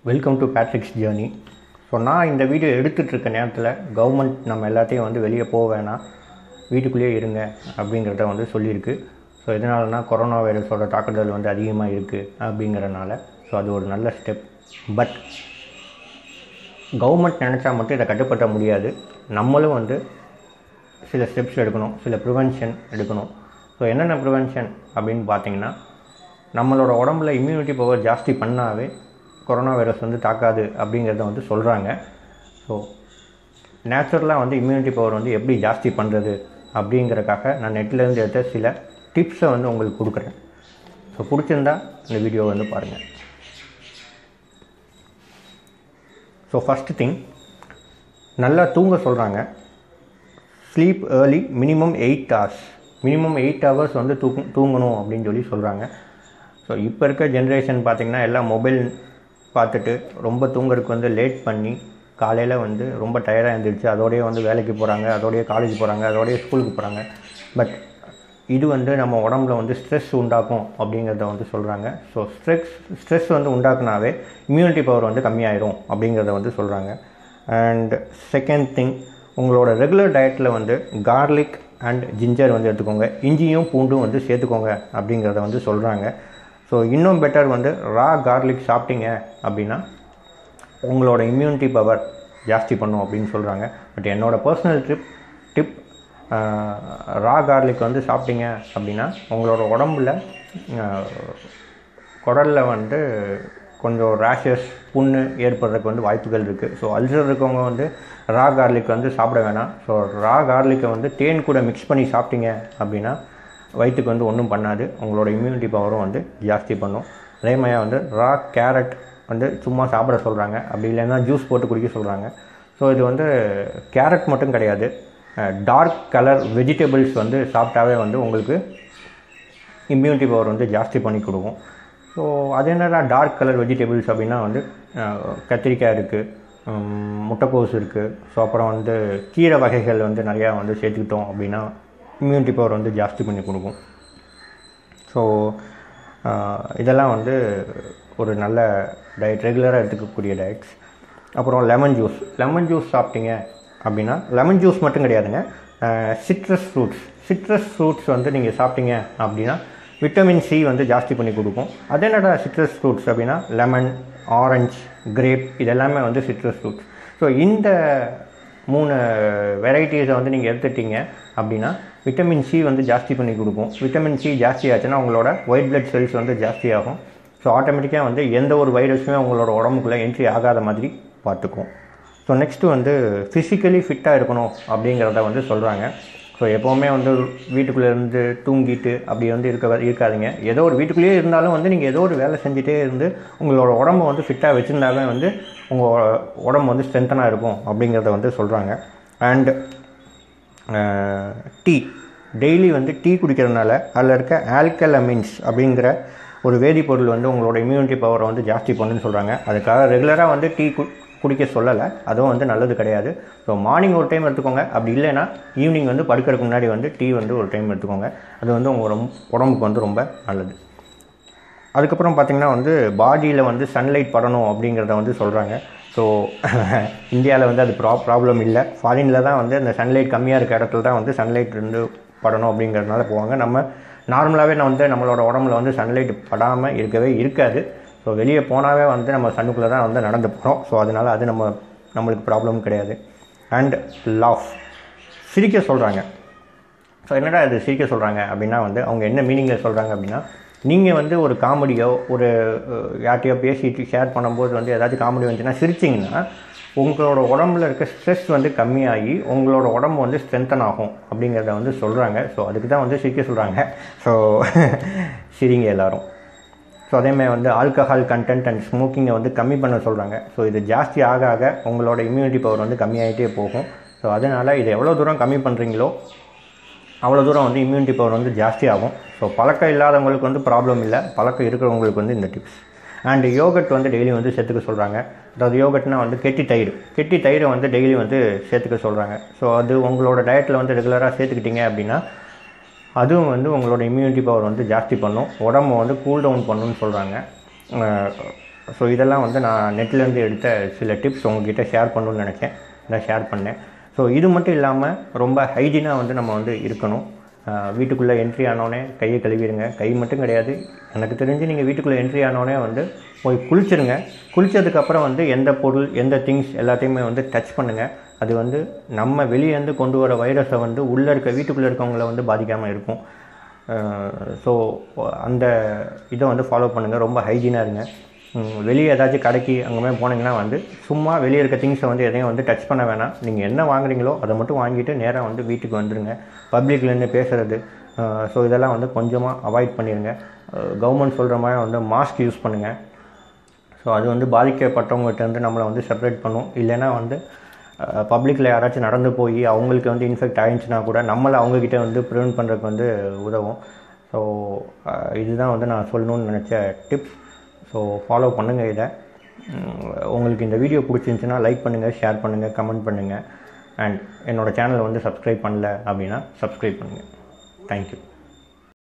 welcome to Patrick's journey so நான் இந்த video எடுத்துகிட்டு இருக்க நேரத்தில் கவர்மெண்ட் நம்ம எல்லாத்தையும் வந்து வெளியே போக வேணாம் வீட்டுக்குள்ளேயே இருங்க அப்படிங்கிறத வந்து சொல்லியிருக்கு ஸோ இதனாலனா கொரோனா வைரஸோட தாக்குதல் வந்து அதிகமாக இருக்குது அப்படிங்கிறனால ஸோ அது ஒரு நல்ல ஸ்டெப் பட் கவர்மெண்ட் நினச்சா மட்டும் இதை கட்டுப்படுத்த முடியாது நம்மளும் வந்து சில ஸ்டெப்ஸ் எடுக்கணும் சில ப்ரிவென்ஷன் எடுக்கணும் ஸோ என்னென்ன ப்ரிவென்ஷன் அப்படின்னு பார்த்தீங்கன்னா நம்மளோட உடம்புல இம்யூனிட்டி பவர் ஜாஸ்தி பண்ணாவே கொரோனா வைரஸ் வந்து தாக்காது அப்படிங்கிறத வந்து சொல்கிறாங்க ஸோ நேச்சுரலாக வந்து இம்யூனிட்டி பவர் வந்து எப்படி ஜாஸ்தி பண்ணுறது அப்படிங்கிறக்காக நான் நெட்லேருந்து எடுத்த சில டிப்ஸை வந்து உங்களுக்கு கொடுக்குறேன் ஸோ பிடிச்சிருந்தா இந்த வீடியோ வந்து பாருங்கள் ஸோ ஃபஸ்ட்டு திங் நல்லா தூங்க சொல்கிறாங்க sleep early minimum eight hours minimum eight hours வந்து தூக்கு தூங்கணும் அப்படின்னு சொல்லி சொல்கிறாங்க ஸோ இப்போ இருக்க ஜென்ரேஷன் பார்த்திங்கன்னா எல்லாம் மொபைல் பார்த்துட்டு ரொம்ப தூங்குறதுக்கு வந்து லேட் பண்ணி காலையில் வந்து ரொம்ப டயர்டாக எழுந்திரிச்சு அதோடய வந்து வேலைக்கு போகிறாங்க அதோடய காலேஜ் போகிறாங்க அதோடய ஸ்கூலுக்கு போகிறாங்க பட் இது வந்து நம்ம உடம்புல வந்து ஸ்ட்ரெஸ் உண்டாக்கும் அப்படிங்கிறத வந்து சொல்கிறாங்க ஸோ ஸ்ட்ரெஸ் ஸ்ட்ரெஸ் வந்து உண்டாக்குனாவே இம்யூனிட்டி பவர் வந்து கம்மியாயிரும் அப்படிங்கிறத வந்து சொல்கிறாங்க அண்ட் செகண்ட் திங் உங்களோட ரெகுலர் டயட்டில் வந்து கார்லிக் அண்ட் ஜிஞ்சர் வந்து எடுத்துக்கோங்க இஞ்சியும் பூண்டும் வந்து சேர்த்துக்கோங்க அப்படிங்கிறத வந்து சொல்கிறாங்க ஸோ இன்னும் பெட்டர் வந்து ரா கார்லிக் சாப்பிட்டீங்க அப்படின்னா உங்களோட இம்யூனிட்டி பவர் ஜாஸ்தி பண்ணும் அப்படின்னு சொல்கிறாங்க பட் என்னோடய personal trip tip raw garlic வந்து சாப்பிட்டீங்க அப்படின்னா உங்களோட உடம்புல குடலில் வந்து கொஞ்சம் ரேஷஸ் புண்ணு ஏற்படுறதுக்கு வந்து வாய்ப்புகள் இருக்குது ஸோ அல்சர் இருக்கவங்க வந்து ரா கார்லிக் வந்து சாப்பிட வேணாம் ஸோ ரா கார்லிக்கை வந்து தேன் கூட மிக்ஸ் பண்ணி சாப்பிட்டீங்க அப்படின்னா வயிற்றுக்கு வந்து ஒன்றும் பண்ணாது உங்களோட இம்யூனிட்டி பவரும் வந்து ஜாஸ்தி பண்ணும் அதே மாதிரி வந்து ரா கேரட் வந்து சும்மா சாப்பிட சொல்கிறாங்க அப்படி இல்லைன்னா ஜூஸ் போட்டு குடிக்க சொல்கிறாங்க ஸோ இது வந்து கேரட் மட்டும் கிடையாது டார்க் கலர் வெஜிடபிள்ஸ் வந்து சாப்பிட்டாவே வந்து உங்களுக்கு இம்யூனிட்டி பவர் வந்து ஜாஸ்தி பண்ணி கொடுக்கும் ஸோ அது என்னடா டார்க் கலர் வெஜிடபிள்ஸ் அப்படின்னா வந்து கத்திரிக்காய் இருக்குது முட்டைக்கோஸ் இருக்குது ஸோ அப்புறம் வந்து கீரை வகைகள் வந்து நிறையா வந்து சேர்த்துக்கிட்டோம் அப்படின்னா இம்யூனிட்டி பவர் வந்து ஜாஸ்தி பண்ணி கொடுக்கும் ஸோ இதெல்லாம் வந்து ஒரு நல்ல டயட் ரெகுலராக எடுத்துக்கக்கூடிய டயட்ஸ் அப்புறம் லெமன் ஜூஸ் லெமன் ஜூஸ் சாப்பிட்டீங்க அப்படின்னா லெமன் ஜூஸ் மட்டும் கிடையாதுங்க சிட்ரஸ் ஃப்ரூட்ஸ் சிட்ரஸ் ஃப்ரூட்ஸ் வந்து நீங்கள் சாப்பிட்டீங்க அப்படின்னா விட்டமின் சி வந்து ஜாஸ்தி பண்ணி கொடுக்கும் அது என்னடா சிட்ரஸ் ஃப்ரூட்ஸ் அப்படின்னா லெமன் ஆரஞ்ச் கிரேப் இதெல்லாமே வந்து சிட்ரஸ் ஃப்ரூட்ஸ் ஸோ இந்த மூணு வெரைட்டிஸை வந்து நீங்கள் எடுத்துட்டீங்க அப்படின்னா விட்டமின் சி வந்து ஜாஸ்தி பண்ணி கொடுக்கும் விட்டமின் சி ஜாஸ்தி ஆச்சுன்னா உங்களோட ஒயிட் பிளட் செல்ஸ் வந்து ஜாஸ்தி ஆகும் ஸோ ஆட்டோமேட்டிக்காக வந்து எந்த ஒரு வைரஸுமே உங்களோட உடம்புக்குள்ளே என்ட்ரி ஆகாத மாதிரி பார்த்துக்கும் ஸோ நெக்ஸ்ட்டு வந்து ஃபிசிக்கலி ஃபிட்டாக இருக்கணும் அப்படிங்கிறத வந்து சொல்கிறாங்க ஸோ எப்போவுமே வந்து வீட்டுக்குள்ளே இருந்து தூங்கிட்டு அப்படி வந்து இருக்க இருக்காதிங்க ஏதோ ஒரு வீட்டுக்குள்ளேயே இருந்தாலும் வந்து நீங்கள் ஏதோ ஒரு வேலை செஞ்சுட்டே இருந்து உங்களோட உடம்பு வந்து ஃபிட்டாக வச்சுருந்தாவே வந்து உங்கள் உடம்பு வந்து ஸ்ட்ரென்த்தனாக இருக்கும் அப்படிங்கிறத வந்து சொல்கிறாங்க அண்ட் டீ டெய்லி வந்து டீ குடிக்கிறதுனால அதில் இருக்க ஆல்கலமின்ஸ் அப்படிங்கிற ஒரு வேதிப்பொருள் வந்து உங்களோட இம்யூனிட்டி பவரை வந்து ஜாஸ்தி பண்ணுன்னு சொல்கிறாங்க அதுக்காக ரெகுலராக வந்து டீ கு குடிக்க சொல்லலை அதுவும் வந்து நல்லது கிடையாது ஸோ மார்னிங் ஒரு டைம் எடுத்துக்கோங்க அப்படி இல்லைன்னா ஈவினிங் வந்து படுக்கிறதுக்கு முன்னாடி வந்து டீ வந்து ஒரு டைம் எடுத்துக்கோங்க அது வந்து உங்கள் ரொம்ப உடம்புக்கு வந்து ரொம்ப நல்லது அதுக்கப்புறம் பார்த்திங்கன்னா வந்து பாடியில் வந்து சன்லைட் படணும் அப்படிங்கிறத வந்து சொல்கிறாங்க ஸோ இந்தியாவில் வந்து அது ப்ரா ப்ராப்ளம் இல்லை ஃபாரினில் தான் வந்து அந்த சன்லைட் கம்மியாக இருக்க இடத்துல தான் வந்து சன்லைட் வந்து படணும் அப்படிங்கிறதுனால போவாங்க நம்ம நார்மலாகவே நான் வந்து நம்மளோட உடம்புல வந்து சன்லைட் படாமல் இருக்கவே இருக்காது ஸோ வெளியே போனாவே வந்து நம்ம சன்னுக்குள்ளே தான் வந்து நடந்து போகிறோம் ஸோ அதனால் அது நம்ம நம்மளுக்கு ப்ராப்ளம் கிடையாது அண்ட் லாஃப் சிரிக்க சொல்கிறாங்க ஸோ என்னடா இது சிரிக்க சொல்கிறாங்க அப்படின்னா வந்து அவங்க என்ன மீனிங்கில் சொல்கிறாங்க அப்படின்னா நீங்கள் வந்து ஒரு காமெடியோ ஒரு யார்ட்டையோ பேசிட்டு ஷேர் பண்ணும்போது வந்து ஏதாச்சும் காமெடி வந்துச்சுன்னா சிரிச்சிங்கன்னா உங்களோட உடம்புல இருக்க ஸ்ட்ரெஸ் வந்து கம்மியாகி உங்களோட உடம்பு வந்து ஸ்ட்ரென்தன் ஆகும் அப்படிங்கிறத வந்து சொல்கிறாங்க ஸோ அதுக்கு தான் வந்து சிரிக்க சொல்கிறாங்க ஸோ சிரிங்க எல்லோரும் ஸோ அதேமாதிரி வந்து ஆல்கஹால் கண்டென்ட் அண்ட் ஸ்மோக்கிங்கை வந்து கம்மி பண்ண சொல்கிறாங்க ஸோ இது ஜாஸ்தி ஆக ஆக உங்களோட இம்யூனிட்டி பவர் வந்து கம்மியாகிட்டே போகும் ஸோ அதனால் இது எவ்வளோ தூரம் கம்மி பண்ணுறீங்களோ அவ்வளோ தூரம் வந்து இம்யூனிட்டி பவர் வந்து ஜாஸ்தி ஆகும் ஸோ பழக்கம் இல்லாதவங்களுக்கு வந்து ப்ராப்ளம் இல்லை பழக்கம் இருக்கிறவங்களுக்கு வந்து இந்த டிப்ஸ் அண்ட் யோகட் வந்து டெய்லி வந்து சேர்த்துக்க சொல்கிறாங்க அதாவது யோகட்னா வந்து கெட்டி தயிர் கெட்டி தயிரை வந்து டெய்லி வந்து சேர்த்துக்க சொல்கிறாங்க ஸோ அது உங்களோட டயட்டில் வந்து ரெகுலராக சேர்த்துக்கிட்டீங்க அப்படின்னா அதுவும் வந்து உங்களோட இம்யூனிட்டி பவர் வந்து ஜாஸ்தி பண்ணும் உடம்பு வந்து கூல் டவுன் பண்ணுன்னு சொல்கிறாங்க ஸோ இதெல்லாம் வந்து நான் நெட்லேருந்து எடுத்த சில டிப்ஸ் உங்ககிட்ட ஷேர் பண்ணணும்னு நினச்சேன் நான் ஷேர் பண்ணேன் ஸோ இது மட்டும் இல்லாமல் ரொம்ப ஹைஜீனாக வந்து நம்ம வந்து இருக்கணும் வீட்டுக்குள்ளே என்ட்ரி ஆனோடனே கையை கழுவிடுங்க கை மட்டும் கிடையாது எனக்கு தெரிஞ்சு நீங்கள் வீட்டுக்குள்ளே என்ட்ரி ஆனோடனே வந்து போய் குளிச்சிருங்க குளித்ததுக்கப்புறம் வந்து எந்த பொருள் எந்த திங்ஸ் எல்லாத்தையுமே வந்து டச் பண்ணுங்கள் அது வந்து நம்ம வெளியேருந்து கொண்டு வர வைரஸை வந்து உள்ளே இருக்க வீட்டுக்குள்ளே இருக்கவங்கள வந்து பாதிக்காமல் இருக்கும் ஸோ அந்த இதை வந்து ஃபாலோ பண்ணுங்கள் ரொம்ப ஹைஜீனாக இருங்க ம், வெளியே ஏதாச்சும் கடைக்கு அங்கே மாதிரி போனீங்கன்னா வந்து சும்மா வெளியே இருக்க திங்ஸை வந்து எதையும் வந்து டச் பண்ண வேணாம் நீங்கள் என்ன வாங்குறீங்களோ அதை மட்டும் வாங்கிட்டு நேராக வந்து வீட்டுக்கு வந்துடுங்க பப்ளிக்ல நின்று பேசுகிறது ஸோ இதெல்லாம் வந்து கொஞ்சமாக அவாய்ட் பண்ணிடுங்க கவர்மெண்ட் சொல்கிற மாதிரி வந்து மாஸ்க் யூஸ் பண்ணுங்கள் ஸோ அது வந்து பாதிக்கப்பட்டவங்ககிட்ட இருந்து நம்மளை வந்து செப்பரேட் பண்ணும் இல்லைன்னா வந்து பப்ளிக்கில் யாராச்சும் நடந்து போய் அவங்களுக்கு வந்து இன்ஃபெக்ட் ஆயிடுச்சுன்னா கூட நம்மளை அவங்கக்கிட்ட வந்து ப்ரிவெண்ட் பண்ணுறதுக்கு வந்து உதவும் ஸோ இதுதான் வந்து நான் சொல்லணும்னு நினச்ச டிப்ஸ் ஸோ ஃபாலோ பண்ணுங்கள் இதை உம், உங்களுக்கு இந்த வீடியோ பிடிச்சிருந்துச்சுன்னா லைக் பண்ணுங்கள் ஷேர் பண்ணுங்கள் கமெண்ட் பண்ணுங்கள் அண்ட் என்னோடய சேனலை வந்து சப்ஸ்கிரைப் பண்ணல அப்படின்னா சப்ஸ்கிரைப் பண்ணுங்கள் தேங்க்யூ